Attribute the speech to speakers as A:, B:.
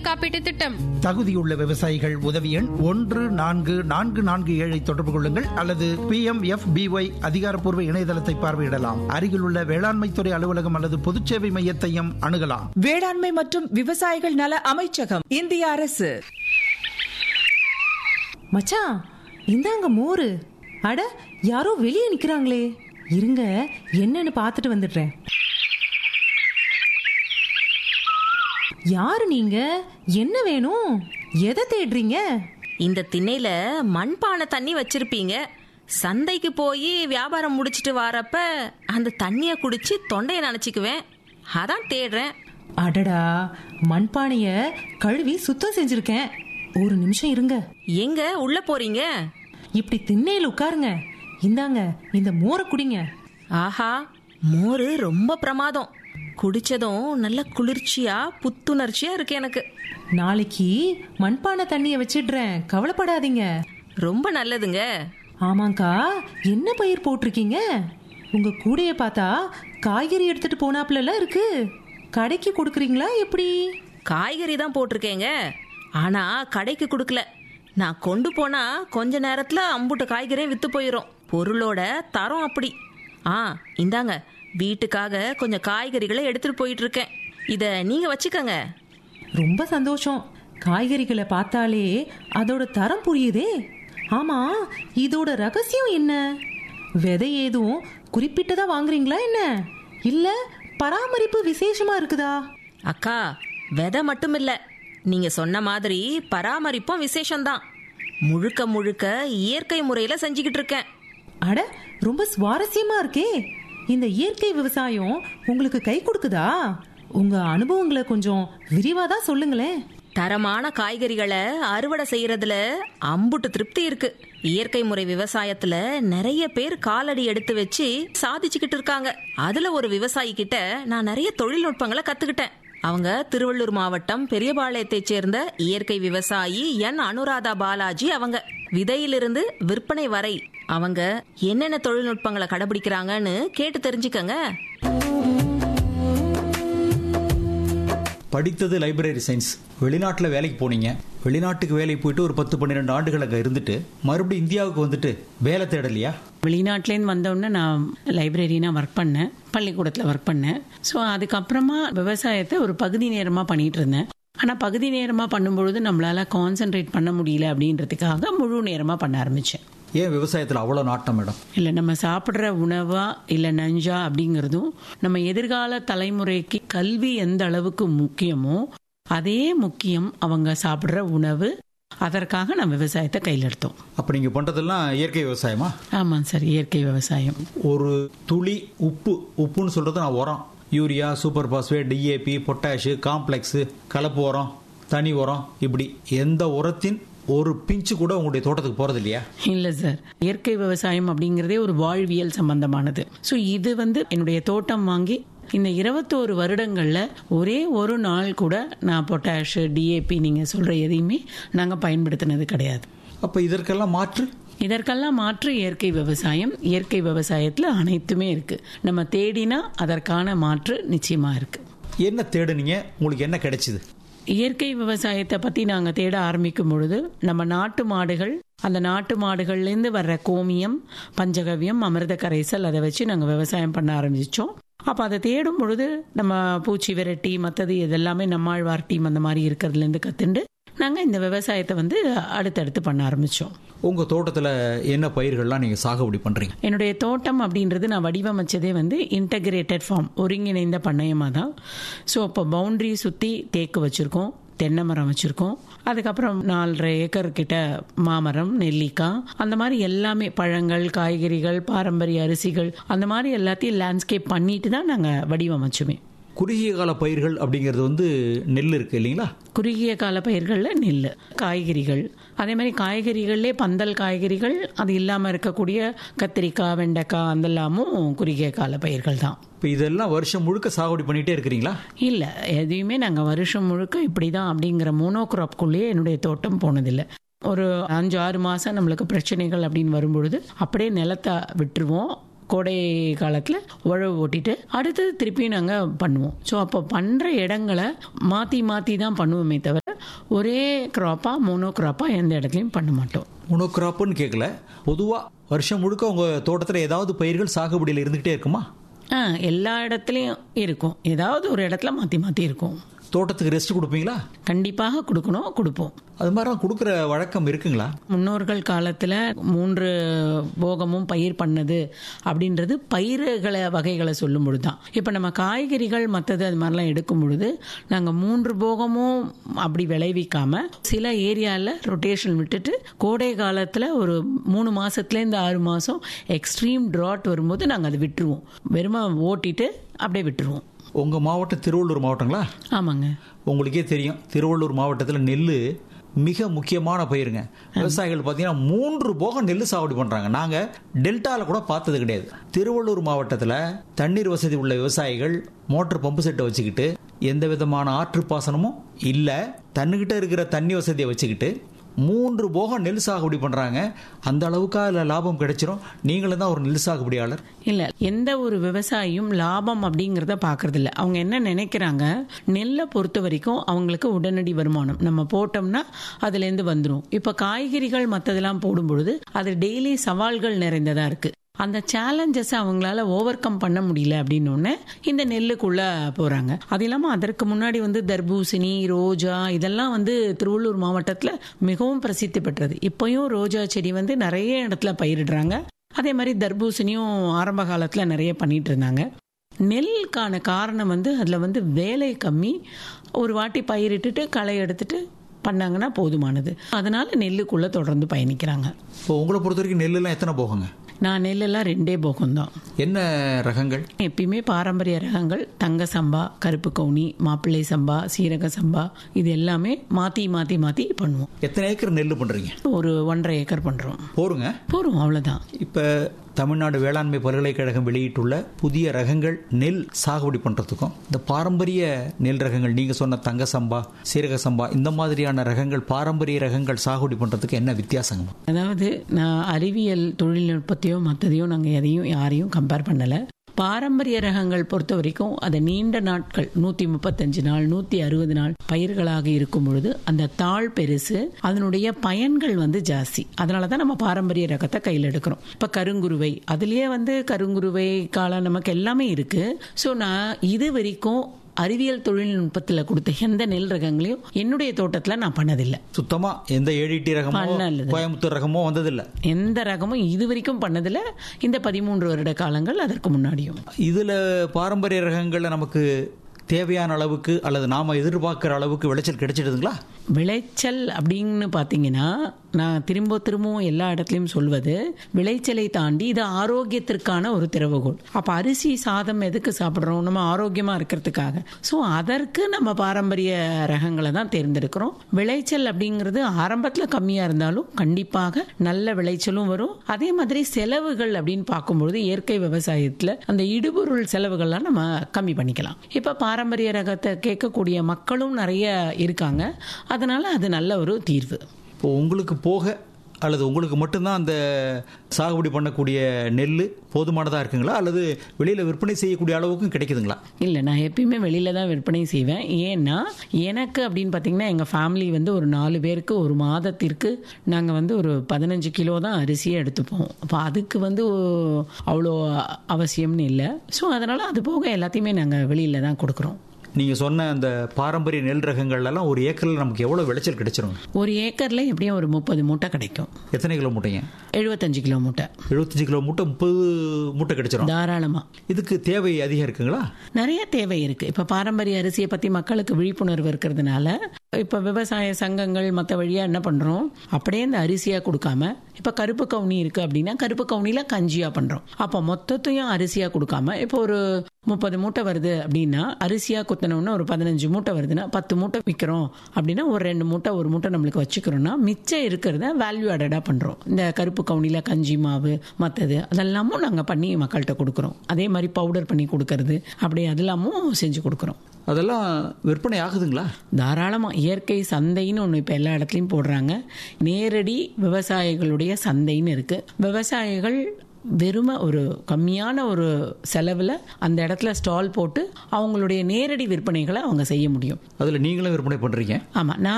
A: பயிர் காப்பீட்டு திட்டம்
B: தகுதியுள்ள விவசாயிகள் உதவி எண் ஒன்று நான்கு நான்கு நான்கு ஏழை தொடர்பு கொள்ளுங்கள் அல்லது பி எம் எஃப் பிஒய் அதிகாரப்பூர்வ இணையதளத்தை பார்வையிடலாம் அருகிலுள்ள வேளாண்மைத்துறை அலுவலகம் அல்லது பொதுச்சேவை மையத்தையும் அணுகலாம்
C: வேளாண்மை மற்றும் விவசாயிகள் நல அமைச்சகம் இந்திய அரசு
D: மச்சான் இந்தாங்க மோரு அட யாரோ வெளியே நிக்கிறாங்களே இருங்க என்னன்னு பார்த்துட்டு வந்துடுறேன் யாரு நீங்க என்ன வேணும் எதை தேடுறீங்க
E: இந்த திண்ணையில மண்பானை தண்ணி வச்சிருப்பீங்க சந்தைக்கு போய் வியாபாரம் முடிச்சிட்டு வரப்ப அந்த தண்ணிய குடிச்சு தொண்டைய நினைச்சுக்குவேன் அதான் தேடுறேன்
D: அடடா மண்பானைய கழுவி சுத்தம் செஞ்சிருக்கேன் ஒரு நிமிஷம் இருங்க
E: எங்க உள்ள போறீங்க
D: இப்படி திண்ணையில உட்காருங்க இந்தாங்க இந்த மோரை குடிங்க
E: ஆஹா மோரு ரொம்ப பிரமாதம் குடிச்சதும் நல்ல குளிர்ச்சியா புத்துணர்ச்சியா இருக்கு எனக்கு
D: நாளைக்கு மண்பானை தண்ணிய வச்சிடுறேன் கவலைப்படாதீங்க
E: ரொம்ப நல்லதுங்க
D: ஆமாங்கா என்ன பயிர் போட்டிருக்கீங்க உங்க கூடைய பார்த்தா காய்கறி எடுத்துட்டு போனாப்புல இருக்கு கடைக்கு கொடுக்குறீங்களா எப்படி
E: காய்கறி தான் போட்டிருக்கேங்க ஆனா கடைக்கு கொடுக்கல நான் கொண்டு போனா கொஞ்ச நேரத்துல அம்புட்டு காய்கறியும் வித்து போயிடும் பொருளோட தரம் அப்படி ஆ இந்தாங்க வீட்டுக்காக கொஞ்சம் காய்கறிகளை எடுத்துட்டு போயிட்டு இருக்கேன் இத நீங்க வச்சுக்கோங்க
D: ரொம்ப சந்தோஷம் காய்கறிகளை பார்த்தாலே அதோட தரம் புரியுதே ஆமா இதோட ரகசியம் என்ன விதை ஏதும் குறிப்பிட்டதா வாங்குறீங்களா என்ன இல்ல பராமரிப்பு விசேஷமா இருக்குதா
E: அக்கா விதை மட்டும் இல்ல நீங்க சொன்ன மாதிரி பராமரிப்பும் விசேஷம்தான் முழுக்க முழுக்க இயற்கை முறையில செஞ்சுக்கிட்டு இருக்கேன்
D: அட ரொம்ப சுவாரஸ்யமா இருக்கே இந்த இயற்கை விவசாயம் உங்களுக்கு கை கொடுக்குதா உங்க அனுபவங்களை கொஞ்சம் விரிவா தான் சொல்லுங்களேன்
E: தரமான காய்கறிகளை அறுவடை செய்யறதுல அம்புட்டு திருப்தி இருக்கு இயற்கை முறை விவசாயத்துல நிறைய பேர் காலடி எடுத்து வச்சு சாதிச்சுக்கிட்டு இருக்காங்க அதுல ஒரு விவசாயி கிட்ட நான் நிறைய தொழில்நுட்பங்களை கத்துக்கிட்டேன் அவங்க திருவள்ளூர் மாவட்டம் பெரியபாளையத்தைச் சேர்ந்த இயற்கை விவசாயி என் அனுராதா பாலாஜி அவங்க விதையிலிருந்து விற்பனை வரை அவங்க என்னென்ன தொழில்நுட்பங்களை கடைபிடிக்கிறாங்கன்னு கேட்டு தெரிஞ்சுக்கங்க
F: படித்தது லைப்ரரி சயின்ஸ் வெளிநாட்டில் வேலைக்கு போனீங்க வெளிநாட்டுக்கு வேலைக்கு போயிட்டு ஒரு பத்து பன்னிரெண்டு ஆண்டுகள் அங்கே இருந்துட்டு மறுபடியும் இந்தியாவுக்கு வந்துட்டு வேலை தேடலையா
G: வெளிநாட்டிலேருந்து வந்தோடனே நான் லைப்ரரினா ஒர்க் பண்ணேன் பள்ளிக்கூடத்தில் ஒர்க் பண்ணேன் ஸோ அதுக்கப்புறமா விவசாயத்தை ஒரு பகுதி நேரமாக பண்ணிட்டு இருந்தேன் ஆனால் பகுதி நேரமாக பண்ணும்பொழுது நம்மளால கான்சென்ட்ரேட் பண்ண முடியல அப்படின்றதுக்காக முழு நேரமாக பண்ண ஆரம்பித்தேன்
F: ஏன் விவசாயத்தில் அவ்வளோ நாட்டம் மேடம்
G: இல்லை நம்ம சாப்பிட்ற உணவா இல்லை நஞ்சா அப்படிங்கிறதும் நம்ம எதிர்கால தலைமுறைக்கு கல்வி எந்த அளவுக்கு முக்கியமோ அதே முக்கியம் அவங்க சாப்பிட்ற உணவு அதற்காக நம்ம விவசாயத்தை கையில் எடுத்தோம்
F: அப்போ நீங்கள் பண்ணுறதெல்லாம் இயற்கை விவசாயமா
G: ஆமாம் சார் இயற்கை விவசாயம்
F: ஒரு துளி உப்பு உப்புன்னு சொல்கிறது நான் உரம் urea super phosphate DAP potash complex கலப்பு உரம் தனி உரம் இப்படி எந்த உரத்தின் ஒரு பிஞ்சு கூட உங்களுடைய தோட்டத்துக்கு போகிறது இல்லையா
G: இல்லை சார் இயற்கை விவசாயம் அப்படிங்கிறதே ஒரு வாழ்வியல் சம்பந்தமானது ஸோ இது வந்து என்னுடைய தோட்டம் வாங்கி இந்த இருபத்தோரு வருடங்கள்ல ஒரே ஒரு நாள் கூட நான் பொட்டாஷ் டிஏபி நீங்க சொல்ற எதையுமே நாங்க பயன்படுத்தினது கிடையாது
F: அப்போ இதற்கெல்லாம் மாற்று
G: இதற்கெல்லாம் மாற்று இயற்கை விவசாயம் இயற்கை விவசாயத்துல அனைத்துமே இருக்கு நம்ம தேடினா அதற்கான மாற்று நிச்சயமா இருக்கு
F: என்ன தேடுனீங்க உங்களுக்கு என்ன கிடைச்சிது
G: இயற்கை விவசாயத்தை பத்தி நாங்க தேட ஆரம்பிக்கும் பொழுது நம்ம நாட்டு மாடுகள் அந்த நாட்டு மாடுகள்லேருந்து வர்ற கோமியம் பஞ்சகவியம் அமிர்த கரைசல் அதை வச்சு நாங்க விவசாயம் பண்ண ஆரம்பிச்சோம் அப்ப அதை தேடும் பொழுது நம்ம பூச்சி விரட்டி மற்றது இதெல்லாமே நம்மாழ்வார் டீம் அந்த மாதிரி இருக்கிறதுலேருந்து கத்துண்டு நாங்க இந்த விவசாயத்தை வந்து அடுத்தடுத்து பண்ண ஆரம்பிச்சோம்
F: உங்கள் தோட்டத்தில் என்ன பயிர்கள்லாம் நீங்கள் சாகுபடி பண்ணுறீங்க
G: என்னுடைய தோட்டம் அப்படின்றது நான் வடிவமைச்சதே வந்து இன்டகிரேட்டட் ஃபார்ம் ஒருங்கிணைந்த பண்ணையமாக தான் ஸோ இப்போ பவுண்டரி சுற்றி தேக்கு வச்சுருக்கோம் தென்னை மரம் வச்சுருக்கோம் அதுக்கப்புறம் நாலரை ஏக்கர் கிட்ட மாமரம் நெல்லிக்காய் அந்த மாதிரி எல்லாமே பழங்கள் காய்கறிகள் பாரம்பரிய அரிசிகள் அந்த மாதிரி எல்லாத்தையும் லேண்ட்ஸ்கேப் பண்ணிட்டு தான் நாங்கள் வடிவமைச்சுமே
F: குறுகிய கால பயிர்கள் அப்படிங்கிறது வந்து நெல் இருக்கு இல்லைங்களா
G: குறுகிய கால பயிர்களில் நெல் காய்கறிகள் அதே மாதிரி காய்கறிகள்லே பந்தல் காய்கறிகள் அது இல்லாமல் இருக்கக்கூடிய கத்திரிக்காய் வெண்டைக்காய் அதெல்லாமும் குறுகிய கால பயிர்கள் தான்
F: இப்போ இதெல்லாம் வருஷம் முழுக்க சாகுபடி பண்ணிட்டே இருக்கிறீங்களா
G: இல்லை எதையுமே நாங்கள் வருஷம் முழுக்க இப்படி தான் அப்படிங்கிற மோனோக்ராப்குள்ளேயே என்னுடைய தோட்டம் போனதில்லை ஒரு அஞ்சு ஆறு மாதம் நம்மளுக்கு பிரச்சனைகள் அப்படின்னு வரும்பொழுது அப்படியே நிலத்தை விட்டுருவோம் கோடை காலத்தில் உழவு ஓட்டிட்டு அடுத்தது திருப்பியும் நாங்கள் பண்ணுவோம் ஸோ அப்போ பண்ணுற இடங்களை மாற்றி மாற்றி தான் பண்ணுவோமே தவிர ஒரே க்ராப்பாக மோனோ க்ராப்பாக எந்த இடத்துலையும் பண்ண மாட்டோம்
F: மோனோகிராப்னு கேட்கல பொதுவாக வருஷம் முழுக்க உங்கள் தோட்டத்தில் ஏதாவது பயிர்கள் சாகுபடியில் இருந்துகிட்டே இருக்குமா
G: ஆ எல்லா இடத்துலையும் இருக்கும் ஏதாவது ஒரு இடத்துல மாற்றி மாற்றி இருக்கும்
F: தோட்டத்துக்கு ரெஸ்ட் கொடுப்பீங்களா
G: கண்டிப்பாக கொடுக்கணும் கொடுப்போம்
F: அது மாதிரிலாம் கொடுக்குற வழக்கம் இருக்குங்களா
G: முன்னோர்கள் காலத்தில் மூன்று போகமும் பயிர் பண்ணது அப்படின்றது பயிர்களை வகைகளை சொல்லும் பொழுது தான் இப்போ நம்ம காய்கறிகள் மற்றது அது மாதிரிலாம் எடுக்கும் பொழுது நாங்கள் மூன்று போகமும் அப்படி விளைவிக்காம சில ஏரியாவில் ரொட்டேஷன் விட்டுட்டு கோடை காலத்தில் ஒரு மூணு மாசத்துலேருந்து ஆறு மாதம் எக்ஸ்ட்ரீம் ட்ராட் வரும்போது நாங்கள் அதை விட்டுருவோம் வெறுமை ஓட்டிட்டு அப்படியே விட்டுருவோம்
F: உங்கள் மாவட்டம் திருவள்ளூர் மாவட்டங்களா
G: ஆமாங்க
F: உங்களுக்கே தெரியும் திருவள்ளூர் மாவட்டத்தில் நெல் மிக முக்கியமான பயிருங்க விவசாயிகள் பார்த்தீங்கன்னா மூன்று போகம் நெல் சாகுபடி பண்ணுறாங்க நாங்கள் டெல்டாவில் கூட பார்த்தது கிடையாது திருவள்ளூர் மாவட்டத்தில் தண்ணீர் வசதி உள்ள விவசாயிகள் மோட்டர் பம்பு செட்டை வச்சுக்கிட்டு எந்த விதமான ஆற்று பாசனமும் இல்லை தன்னுக்கிட்ட இருக்கிற தண்ணி வசதியை வச்சுக்கிட்டு மூன்று போகம் நெல் சாகுபடி பண்ணுறாங்க அந்த அளவுக்கு அதில் லாபம் கிடைச்சிரும் நீங்களும் தான் ஒரு நெல் சாகுபடியாளர்
G: இல்ல எந்த ஒரு விவசாயியும் லாபம் அப்படிங்கறத பாக்குறது இல்ல அவங்க என்ன நினைக்கிறாங்க நெல்லை பொறுத்த வரைக்கும் அவங்களுக்கு உடனடி வருமானம் நம்ம போட்டோம்னா அதுல இருந்து வந்துரும் இப்ப காய்கறிகள் மத்ததெல்லாம் போடும் பொழுது அது டெய்லி சவால்கள் நிறைந்ததா இருக்கு அந்த சேலஞ்சஸ் அவங்களால ஓவர் கம் பண்ண முடியல அப்படின்னு இந்த நெல்லுக்குள்ள போறாங்க அது இல்லாம அதற்கு முன்னாடி வந்து தர்பூசணி ரோஜா இதெல்லாம் வந்து திருவள்ளூர் மாவட்டத்துல மிகவும் பிரசித்தி பெற்றது இப்பயும் ரோஜா செடி வந்து நிறைய இடத்துல பயிரிடுறாங்க அதே மாதிரி தர்பூசணியும் ஆரம்ப காலத்தில் நிறைய பண்ணிட்டு இருந்தாங்க நெல்லுக்கான காரணம் வந்து அதில் வந்து வேலை கம்மி ஒரு வாட்டி பயிரிட்டுட்டு களை எடுத்துட்டு பண்ணாங்கன்னா போதுமானது அதனால நெல்லுக்குள்ள தொடர்ந்து பயணிக்கிறாங்க
F: இப்போ உங்களை பொறுத்த வரைக்கும் நெல்லுலாம் எத்தனை போகங்க
G: நான் நெல்லெல்லாம் ரெண்டே போகம் தான்
F: என்ன ரகங்கள்
G: எப்பயுமே பாரம்பரிய ரகங்கள் தங்க சம்பா கருப்பு கவுனி மாப்பிள்ளை சம்பா சீரக சம்பா இது எல்லாமே மாத்தி மாத்தி மாத்தி பண்ணுவோம்
F: எத்தனை ஏக்கர் நெல் பண்ணுறீங்க
G: ஒரு ஒன்றரை ஏக்கர் பண்றோம்
F: போருங்க
G: போறோம் அவ்வளவுதான்
F: இப்போ தமிழ்நாடு வேளாண்மை பல்கலைக்கழகம் வெளியிட்டுள்ள புதிய ரகங்கள் நெல் சாகுபடி பண்ணுறதுக்கும் இந்த பாரம்பரிய நெல் ரகங்கள் நீங்கள் சொன்ன தங்க சம்பா சீரக சம்பா இந்த மாதிரியான ரகங்கள் பாரம்பரிய ரகங்கள் சாகுபடி பண்ணுறதுக்கு என்ன வித்தியாசங்க
G: அதாவது நான் அறிவியல் தொழில்நுட்பத்தையோ மற்றதையோ நாங்கள் எதையும் யாரையும் கம்பேர் பண்ணலை பாரம்பரிய ரகங்கள் பொறுத்த வரைக்கும் அது நீண்ட நாட்கள் நூத்தி முப்பத்தஞ்சு நாள் நூத்தி அறுபது நாள் பயிர்களாக இருக்கும் பொழுது அந்த தாழ் பெருசு அதனுடைய பயன்கள் வந்து ஜாஸ்தி அதனால தான் நம்ம பாரம்பரிய ரகத்தை கையில் எடுக்கிறோம் இப்ப கருங்குருவை அதுலயே வந்து கருங்குருவை காலம் நமக்கு எல்லாமே இருக்கு ஸோ நான் இது வரைக்கும் அறிவியல் தொழில்நுட்பத்தில் கொடுத்த எந்த நெல் ரகங்களையும் என்னுடைய தோட்டத்தில் நான் பண்ணதில்லை
F: சுத்தமாக எந்த ஏடிடி ரகமோ
G: பண்ணல.
F: கோயம்புத்தூர் ரகமோ வந்ததில்லை
G: எந்த ரகமும் இது வரைக்கும் பண்ணதில்ல இந்த பதிமூன்று வருட காலங்கள் அதற்கு முன்னாடியும்
F: இதில் பாரம்பரிய ரகங்களில் நமக்கு தேவையான அளவுக்கு அல்லது நாம எதிர்பார்க்குற அளவுக்கு விளைச்சல் கிடைச்சிடுதுங்களா
G: விளைச்சல் அப்படின்னு பார்த்தீங்கன்னா நான் திரும்ப திரும்பவும் எல்லா இடத்துலையும் சொல்வது விளைச்சலை தாண்டி இது ஆரோக்கியத்திற்கான ஒரு திறவுகோல் அப்போ அரிசி சாதம் எதுக்கு சாப்பிட்றோம் நம்ம ஆரோக்கியமாக இருக்கிறதுக்காக ஸோ அதற்கு நம்ம பாரம்பரிய ரகங்களை தான் தேர்ந்தெடுக்கிறோம் விளைச்சல் அப்படிங்கிறது ஆரம்பத்தில் கம்மியாக இருந்தாலும் கண்டிப்பாக நல்ல விளைச்சலும் வரும் அதே மாதிரி செலவுகள் அப்படின்னு பார்க்கும்பொழுது இயற்கை விவசாயத்தில் அந்த இடுபொருள் செலவுகள்லாம் நம்ம கம்மி பண்ணிக்கலாம் இப்போ பாரம்பரிய ரகத்தை கேட்கக்கூடிய மக்களும் நிறைய இருக்காங்க அதனால அது நல்ல ஒரு தீர்வு
F: இப்போ உங்களுக்கு போக அல்லது உங்களுக்கு மட்டும்தான் அந்த சாகுபடி பண்ணக்கூடிய நெல் போதுமானதாக இருக்குங்களா அல்லது வெளியில் விற்பனை செய்யக்கூடிய அளவுக்கும் கிடைக்குதுங்களா
G: இல்லை நான் எப்பயுமே வெளியில தான் விற்பனை செய்வேன் ஏன்னா எனக்கு அப்படின்னு பார்த்தீங்கன்னா எங்கள் ஃபேமிலி வந்து ஒரு நாலு பேருக்கு ஒரு மாதத்திற்கு நாங்கள் வந்து ஒரு பதினஞ்சு கிலோ தான் அரிசியை எடுத்துப்போம் அப்போ அதுக்கு வந்து அவ்வளோ அவசியம்னு இல்லை ஸோ அதனால் அது போக எல்லாத்தையுமே நாங்கள் வெளியில தான் கொடுக்குறோம்
F: நீங்கள் சொன்ன அந்த பாரம்பரிய நெல் ரகங்கள்லாம் ஒரு ஏக்கரில் நமக்கு எவ்வளோ விளைச்சல் கிடைச்சிரும்
G: ஒரு ஏக்கரில் எப்படியும் ஒரு முப்பது மூட்டை கிடைக்கும்
F: எத்தனை கிலோ மூட்டைங்க
G: எழுபத்தஞ்சு கிலோ மூட்டை
F: எழுபத்தஞ்சு கிலோ மூட்டை முப்பது மூட்டை கிடைச்சிரும்
G: தாராளமாக
F: இதுக்கு தேவை அதிகம் இருக்குங்களா
G: நிறைய தேவை இருக்கு இப்ப பாரம்பரிய அரிசியை பத்தி மக்களுக்கு விழிப்புணர்வு இருக்கிறதுனால இப்ப விவசாய சங்கங்கள் மற்ற வழியா என்ன பண்றோம் அப்படியே இந்த அரிசியா கொடுக்காம இப்ப கருப்பு கவுனி இருக்கு அப்படின்னா கருப்பு கவுனில கஞ்சியா பண்றோம் அப்ப மொத்தத்தையும் அரிசியா கொடுக்காம இப்போ ஒரு முப்பது மூட்டை வருது அப்படின்னா அரிசியா குத்தணும்னா ஒரு பதினஞ்சு மூட்டை வருதுன்னா பத்து மூட்டை விற்கிறோம் அப்படின்னா ஒரு ரெண்டு மூட்டை ஒரு மூட்டை நம்மளுக்கு வச்சுக்கிறோம்னா மிச்சம் இருக்கிறத வேல்யூ ஆடடா பண்றோம் இந்த கருப்பு கவுனில கஞ்சி மாவு மற்றது அதெல்லாமும் நாங்க பண்ணி மக்கள்கிட்ட கொடுக்குறோம் அதே மாதிரி பவுடர் பண்ணி கொடுக்கறது அப்படி அதெல்லாமும் செஞ்சு கொடுக்குறோம்
F: அதெல்லாம் விற்பனை ஆகுதுங்களா
G: தாராளமாக இயற்கை சந்தைன்னு ஒன்று இப்போ எல்லா இடத்துலையும் போடுறாங்க நேரடி விவசாயிகளுடைய சந்தைன்னு இருக்கு விவசாயிகள் வெறும ஒரு கம்மியான ஒரு செலவில் அந்த இடத்துல ஸ்டால் போட்டு அவங்களுடைய நேரடி விற்பனைகளை அவங்க செய்ய முடியும்
F: அதில் நீங்களும் விற்பனை பண்ணுறீங்க
G: ஆமாம் நான்